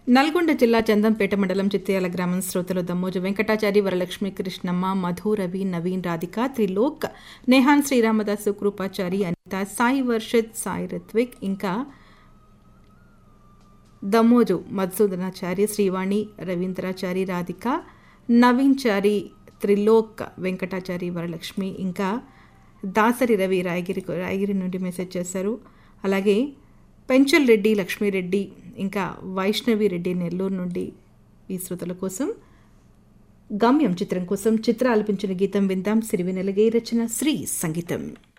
నల్గొండ జిల్లా చందంపేట మండలం చిత్యాల గ్రామం శ్రోతలు దమ్మోజు వెంకటాచారి వరలక్ష్మి కృష్ణమ్మ మధు రవి నవీన్ రాధిక త్రిలోక్ నేహాన్ శ్రీరామదాసు కృపాచారి అనిత సాయి వర్షిత్ సాయి రిత్విక్ ఇంకా దమ్మోజు మధుసూదనాచారి శ్రీవాణి రవీంద్రాచారి రాధిక నవీన్ చారి త్రిలోక్ వెంకటాచారి వరలక్ష్మి ఇంకా దాసరి రవి రాయగిరి రాయగిరి నుండి మెసేజ్ చేశారు అలాగే పెంచల్ రెడ్డి లక్ష్మీరెడ్డి ఇంకా వైష్ణవి రెడ్డి నెల్లూరు నుండి ఈ శ్రోతల కోసం గమ్యం చిత్రం కోసం చిత్ర ఆలపించిన గీతం విందాం సిరివెనెలగే రచన శ్రీ సంగీతం